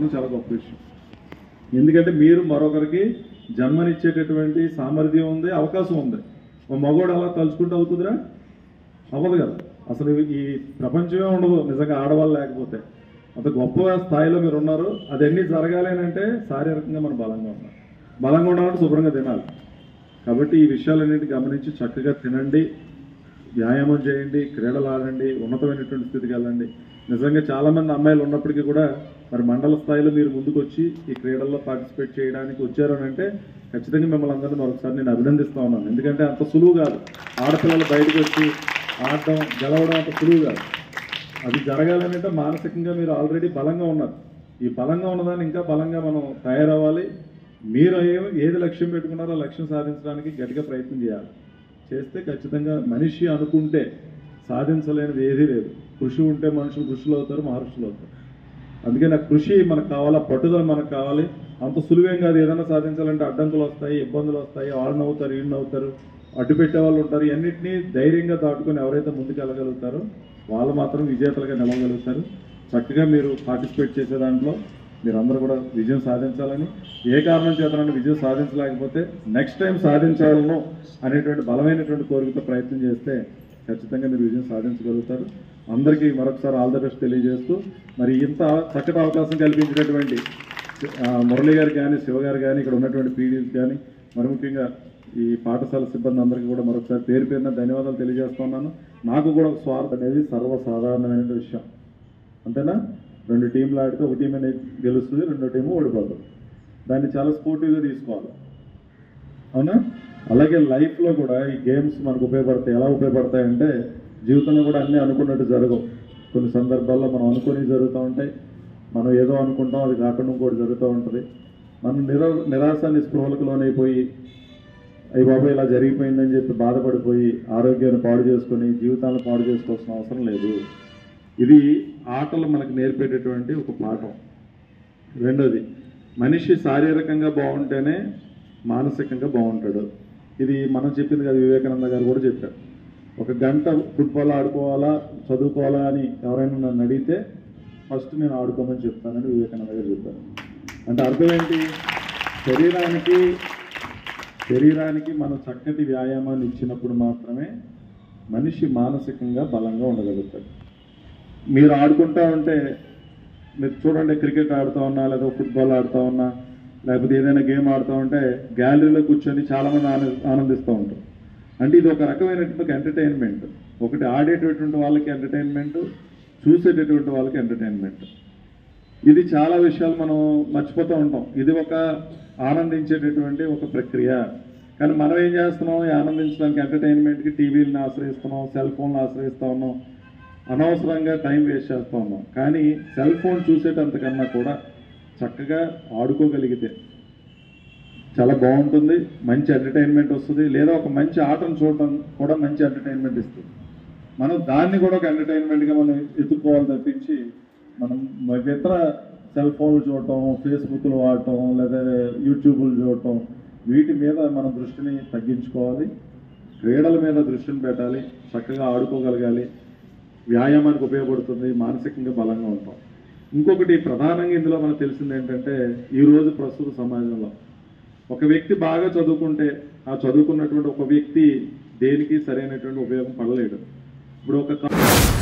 చేయడం చాలా గొప్ప విషయం ఎందుకంటే మీరు మరొకరికి జన్మనిచ్చేటటువంటి సామర్థ్యం ఉంది అవకాశం ఉంది ఒక మగోడు అలా తలుచుకుంటూ అవుతుందిరా అవ్వదు కదా అసలు ఈ ప్రపంచమే ఉండదు నిజంగా ఆడవాళ్ళు లేకపోతే అంత గొప్ప స్థాయిలో మీరు ఉన్నారు అదన్నీ జరగాలి అని అంటే శారీరకంగా మనం బలంగా ఉన్నాం బలంగా ఉండాలంటే శుభ్రంగా తినాలి కాబట్టి ఈ విషయాలన్నింటి గమనించి చక్కగా తినండి వ్యాయామం చేయండి క్రీడలు ఆడండి ఉన్నతమైనటువంటి స్థితికి వెళ్ళండి నిజంగా చాలా మంది అమ్మాయిలు ఉన్నప్పటికీ కూడా మరి మండల స్థాయిలో మీరు ముందుకు వచ్చి ఈ క్రీడల్లో పార్టిసిపేట్ చేయడానికి వచ్చారు అని అంటే ఖచ్చితంగా మిమ్మల్ని అందరినీ మరొకసారి నేను అభినందిస్తా ఉన్నాను ఎందుకంటే అంత సులువు కాదు ఆడపిల్లలు బయటకు వచ్చి ఆడటం గెలవడం అంత సులువు కాదు అది జరగాలని అంటే మానసికంగా మీరు ఆల్రెడీ బలంగా ఉన్నారు ఈ బలంగా ఉన్నదాన్ని ఇంకా బలంగా మనం తయారవ్వాలి మీరు ఏ- ఏది లక్ష్యం పెట్టుకున్నారో ఆ లక్ష్యం సాధించడానికి గట్టిగా ప్రయత్నం చేయాలి చేస్తే ఖచ్చితంగా మనిషి అనుకుంటే సాధించలేనిది ఏదీ లేదు కృషి ఉంటే మనుషులు కృషిలో అవుతారు మహర్షులు అవుతారు అందుకే నాకు కృషి మనకు కావాలా పట్టుదల మనకు కావాలి అంత సులువేం కాదు ఏదైనా సాధించాలంటే అడ్డంకులు వస్తాయి ఇబ్బందులు వస్తాయి వాళ్ళు నవ్వుతారు వీళ్ళు నవ్వుతారు అడ్డు పెట్టే వాళ్ళు ఉంటారు ఇవన్నిటినీ ధైర్యంగా దాటుకొని ఎవరైతే ముందుకు వెళ్ళగలుగుతారో వాళ్ళు మాత్రం విజేతలుగా నిలవగలుగుతారు చక్కగా మీరు పార్టిసిపేట్ చేసే దాంట్లో మీరందరూ కూడా విజయం సాధించాలని ఏ కారణం చేతనని విజయం సాధించలేకపోతే నెక్స్ట్ టైం సాధించాలను అనేటువంటి బలమైనటువంటి కోరికతో ప్రయత్నం చేస్తే ఖచ్చితంగా మీరు విజయం సాధించగలుగుతారు అందరికీ మరొకసారి ఆల్ ద బెస్ట్ తెలియజేస్తూ మరి ఇంత చక్కటి అవకాశం కల్పించినటువంటి ఆ, మురళి గారు కానీ శివ గారు కానీ ఇక్కడ ఉన్నటువంటి పీడీస్ కానీ మరి ముఖ్యంగా ఈ పాఠశాల సిబ్బంది అందరికీ కూడా మరొకసారి పేరు పేరున ధన్యవాదాలు తెలియజేస్తున్నాను నాకు కూడా ఒక స్వార్థ అనేది సర్వసాధారణమైన విషయం అంతేనా రెండు టీంలు ఆడితే ఒక టీం అనేది గెలుస్తుంది రెండో టీము ఓడిపోతుంది దాన్ని చాలా స్పోర్టివ్గా తీసుకోవాలి అవునా అలాగే లైఫ్లో కూడా ఈ గేమ్స్ మనకు ఉపయోగపడతాయి ఎలా ఉపయోగపడతాయంటే జీవితంలో కూడా అన్నీ అనుకున్నట్టు జరగవు కొన్ని సందర్భాల్లో మనం అనుకుని జరుగుతూ ఉంటాయి మనం ఏదో అనుకుంటాం అది కాకుండా ఇంకోటి జరుగుతూ ఉంటుంది మనం నిరా నిరాశ నిస్పృహలకు లోనైపోయి అయ్యి బాబు ఇలా జరిగిపోయిందని చెప్పి బాధపడిపోయి ఆరోగ్యాన్ని పాడు చేసుకొని జీవితాలను పాడు చేసుకోవాల్సిన అవసరం లేదు ఇది ఆటలు మనకు నేర్పేటటువంటి ఒక పాఠం రెండోది మనిషి శారీరకంగా బాగుంటేనే మానసికంగా బాగుంటాడు ఇది మనం చెప్పింది కదా వివేకానంద గారు కూడా చెప్పారు ఒక గంట ఫుట్బాల్ ఆడుకోవాలా చదువుకోవాలా అని ఎవరైనా నన్ను అడిగితే ఫస్ట్ నేను ఆడుకోమని చెప్తానని వివేకానంద గారు చెప్పారు అంటే అర్థం ఏంటి శరీరానికి శరీరానికి మనం చక్కటి వ్యాయామాన్ని ఇచ్చినప్పుడు మాత్రమే మనిషి మానసికంగా బలంగా ఉండగలుగుతాడు మీరు ఆడుకుంటా ఉంటే మీరు చూడండి క్రికెట్ ఆడుతూ ఉన్నా లేదా ఫుట్బాల్ ఆడుతూ ఉన్నా లేకపోతే ఏదైనా గేమ్ ఆడుతూ ఉంటే గ్యాలరీలో కూర్చొని చాలామంది ఆన ఆనందిస్తూ ఉంటారు అంటే ఇది ఒక రకమైనటువంటి ఎంటర్టైన్మెంట్ ఒకటి ఆడేటటువంటి వాళ్ళకి ఎంటర్టైన్మెంట్ చూసేటటువంటి వాళ్ళకి ఎంటర్టైన్మెంట్ ఇది చాలా విషయాలు మనం మర్చిపోతూ ఉంటాం ఇది ఒక ఆనందించేటటువంటి ఒక ప్రక్రియ కానీ మనం ఏం చేస్తున్నాం ఈ ఆనందించడానికి ఎంటర్టైన్మెంట్కి టీవీలను ఆశ్రయిస్తున్నాం సెల్ ఫోన్లు ఆశ్రయిస్తూ ఉన్నాం అనవసరంగా టైం వేస్ట్ చేస్తూ ఉన్నాం కానీ సెల్ ఫోన్ చూసేటంతకన్నా కూడా చక్కగా ఆడుకోగలిగితే చాలా బాగుంటుంది మంచి ఎంటర్టైన్మెంట్ వస్తుంది లేదా ఒక మంచి ఆటను చూడటం కూడా మంచి ఎంటర్టైన్మెంట్ ఇస్తుంది మనం దాన్ని కూడా ఒక ఎంటర్టైన్మెంట్గా మనం ఎత్తుకోవాలి తప్పించి మనం ఇతర సెల్ ఫోన్లు చూడటం ఫేస్బుక్లు వాడటం లేదా యూట్యూబ్లు చూడటం వీటి మీద మన దృష్టిని తగ్గించుకోవాలి క్రీడల మీద దృష్టిని పెట్టాలి చక్కగా ఆడుకోగలగాలి వ్యాయామానికి ఉపయోగపడుతుంది మానసికంగా బలంగా ఉంటాం ఇంకొకటి ప్రధానంగా ఇందులో మనకు తెలిసింది ఏంటంటే ఈరోజు ప్రస్తుత సమాజంలో ఒక వ్యక్తి బాగా చదువుకుంటే ఆ చదువుకున్నటువంటి ఒక వ్యక్తి దేనికి సరైనటువంటి ఉపయోగం పడలేడు ఇప్పుడు ఒక క-